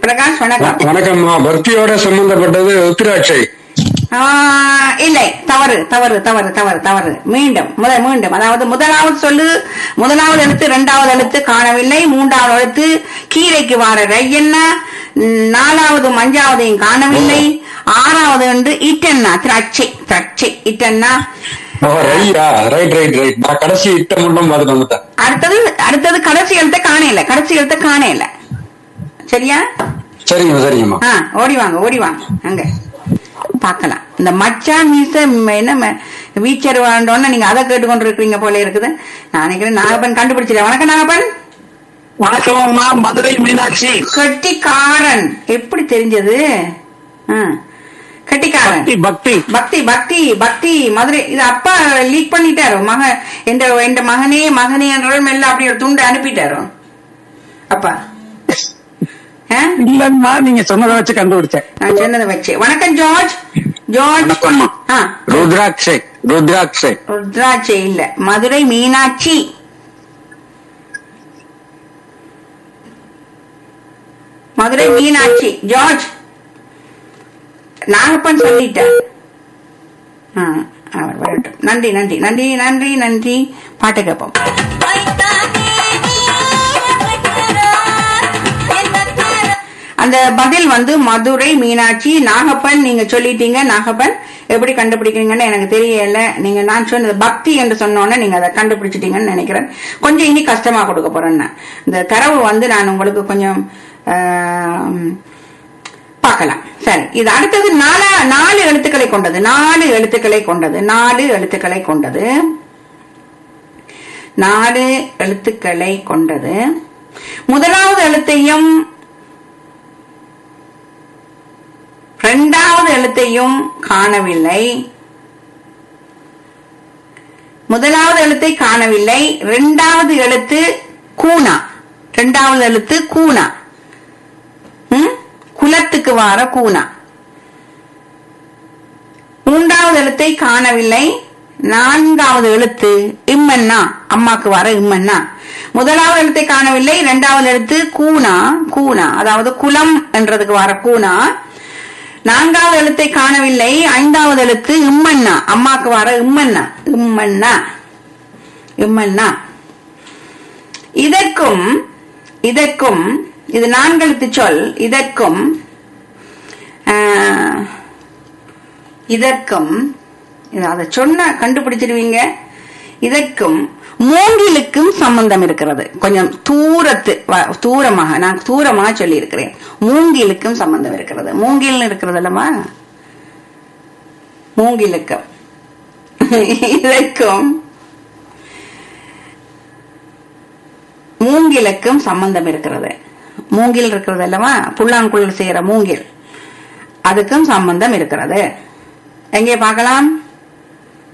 பிரகாஷ் வணக்கம் வணக்கம்மா பக்தியோட சம்பந்தப்பட்டது உத்திராட்சை ஆ, இல்லை தவறு தவறு தவறு தவறு தவறு மீண்டும் முத மீண்டும் அதாவது முதலாவது சொல்லு முதலாவது எழுத்து இரண்டாவது எழுத்து காணவில்லை மூன்றாவது எழுத்து கீரைக்கு வார ரையண்ணா நாலாவது அஞ்சாவதையும் காணவில்லை ஆறாவது என்று இட்டன்னா திராட்சை திராட்சை இட்டன்னா ஓ ரையா ரைட் ரைட் ரைட் நான் கடைசி இட்ட மட்டும் பார்த்துட்டு வந்துட்டேன் அடுத்தது அடுத்தது கடைசி எழுத்த காணையில கடைசி எழுத்த காணையில சரியா சரிங்கம்மா சரிங்கம்மா ஆ ஓடி வாங்க ஓடி வாங்க அங்க பார்க்கலாம் இந்த மச்சான் மீச ம், என்ன ம- வீச்சர் வாழ்ந்தோன்னு நீங்க அதை கேட்டுக்கொண்டு இருக்கிறீங்க போல இருக்குது நான் நினைக்கிறேன் நாகப்பன் கண்டுபிடிச்சிட்டேன் வணக்கம் நாகப்பன் வணக்கம்மா மதுரை மீனாட்சி கட்டிக்காரன் எப்படி தெரிஞ்சது ஆ, கட்டிக்காரன் பக்தி பக்தி பக்தி பக்தி பக்தி மதுரை இது அப்பா லீக் பண்ணிட்டாரு மக எந்த எந்த மகனே மகனே என்ற மெல்ல அப்படி ஒரு துண்டு அனுப்பிட்டாரு அப்பா ஆ? இல்லம்மா நீங்க சொன்னதை வச்சு கண்டுபிடிச்சேன் நான் சொன்னதை வச்சு வணக்கம் ஜார்ஜ் ஜார்ஜ் வணக்கம்மா. ஆ, ருத்ராட்சை ருத்ராட்சை ருத்ராட்சை இல்ல மதுரை மீனாட்சி மதுரை மீனாட்சி ஜார்ஜ் நாகப்பன் சொல்லிட்டார் ஆ, அவர் வரட்டும் நன்றி நன்றி நன்றி நன்றி நன்றி பாட்டு கேட்போம் அந்த பதில் வந்து மதுரை மீனாட்சி நாகப்பன் நீங்க சொல்லிட்டீங்க நாகப்பன் எப்படி கண்டுபிடிக்கிறீங்கன்னு எனக்கு தெரியல நீங்க நான் சொன்னது பக்தி என்று சொன்னோன்னே நீங்க அதை கண்டுபிடிச்சிட்டீங்கன்னு நினைக்கிறேன் கொஞ்சம் இனி கஷ்டமா கொடுக்க போறேன் நான். இந்த தரவு வந்து நான் உங்களுக்கு கொஞ்சம் ஆம், பார்க்கலாம் சரி இது அடுத்தது நாலா நாலு எழுத்துக்களை கொண்டது நாலு எழுத்துக்களை கொண்டது நாலு எழுத்துக்களை கொண்டது நாலு எழுத்துக்களை கொண்டது முதலாவது எழுத்தையும் இரண்டாவது எழுத்தையும் காணவில்லை முதலாவது எழுத்தை காணவில்லை இரண்டாவது எழுத்து கூனா இரண்டாவது எழுத்து கூனா ம்? குலத்துக்கு வார கூனா மூன்றாவது எழுத்தை காணவில்லை நான்காவது எழுத்து இம்மன்னா அம்மாக்கு வர இம்மன்னா முதலாவது எழுத்தை காணவில்லை இரண்டாவது எழுத்து கூனா கூனா அதாவது குலம் என்றதுக்கு வர கூனா நான்காவது எழுத்தை காணவில்லை ஐந்தாவது எழுத்து இம்மன்னா அம்மாக்கு வர இம்மன்னா இம்மன்னா இம்மன்னா இதற்கும் இதற்கும் இது நான்கெழுத்து சொல் இதற்கும் ஆஹ், இதற்கும் இது அதை சொன்ன கண்டுபிடிச்சிருவீங்க இதற்கும் மூங்கிலுக்கும் சம்பந்தம் இருக்கிறது கொஞ்சம் தூரத்து வ- தூரமாக நான் தூரமாக சொல்லி இருக்கிறேன் மூங்கிலுக்கும் சம்பந்தம் இருக்கிறது மூங்கில் இருக்கிறது அல்லவா மூங்கிலுக்கும் இதற்கும் மூங்கிலுக்கும் சம்பந்தம் இருக்கிறது மூங்கில் இருக்கிறது அல்லவா புல்லாங்குழல் செய்யற மூங்கில் அதுக்கும் சம்பந்தம் இருக்கிறது எங்கே பார்க்கலாம்